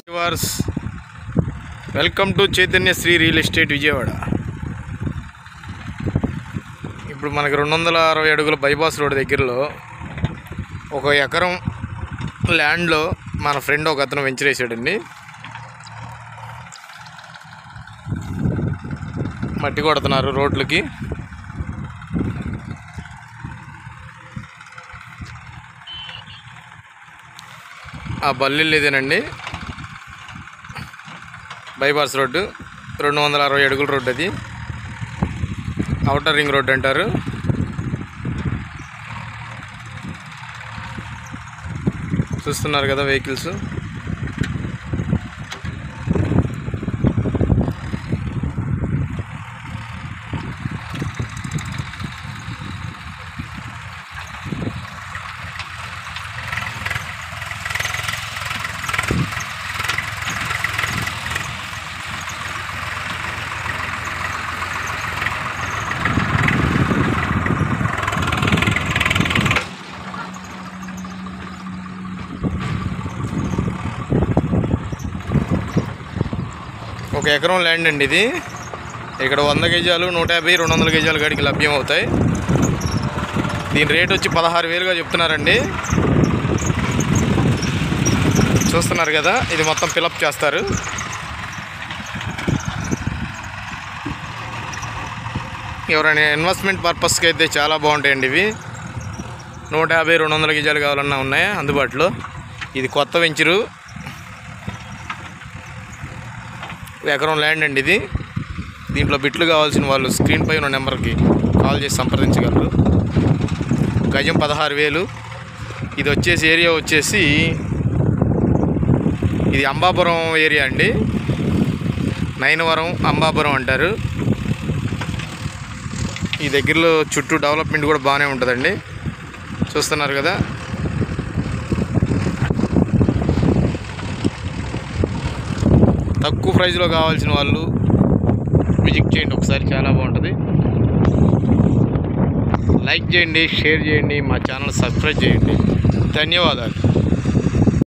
viewers welcome to Chaitanya Sri real estate Vijayawada ఇప్పుడు మనకి రెండు వందల అరవై అడుగుల బైపాస్ రోడ్ దగ్గరలో ఒక ఎకరం ల్యాండ్లో మన ఫ్రెండ్ ఒక అతను వెంచర్ వేసాడండి మట్టి కొడుతున్నారు రోడ్లకి ఆ బల్లిల్లు ఇదేనండి బైపాస్ రోడ్డు రెండు వందల అరవై అడుగుల రోడ్డు అది అవుటర్ రింగ్ రోడ్డు అంటారు చూస్తున్నారు కదా వెహికల్స్ ఒక ఎకరం ల్యాండ్ అండి ఇది ఇక్కడ వంద గజాలు నూట యాభై రెండు వందల గజాల కాడికి లభ్యం అవుతాయి దీని రేట్ వచ్చి పదహారు వేలుగా చెప్తున్నారండి చూస్తున్నారు కదా ఇది మొత్తం ఫిలప్ చేస్తారు ఎవరైనా ఇన్వెస్ట్మెంట్ పర్పస్కి అయితే చాలా బాగుంటాయండి ఇవి నూట యాభై రెండు వందల గజాలు కావాలన్నా ఉన్నాయి అందుబాటులో ఇది కొత్త వెంచరు ఎకరం ల్యాండ్ అండి ఇది దీంట్లో బిట్లు కావాల్సిన వాళ్ళు స్క్రీన్ పై ఉన్న నెంబర్కి కాల్ చేసి సంప్రదించగలరు గజం పదహారు వేలు ఇది వచ్చేసి ఏరియా వచ్చేసి ఇది అంబాపురం ఏరియా అండి నైనవరం అంబాపురం అంటారు ఈ దగ్గరలో చుట్టూ డెవలప్మెంట్ కూడా బాగానే ఉంటుందండి చూస్తున్నారు కదా తక్కువ ప్రైస్లో కావాల్సిన వాళ్ళు విజిట్ చేయండి ఒకసారి చాలా బాగుంటుంది లైక్ చేయండి షేర్ చేయండి మా ఛానల్ సబ్స్క్రైబ్ చేయండి ధన్యవాదాలు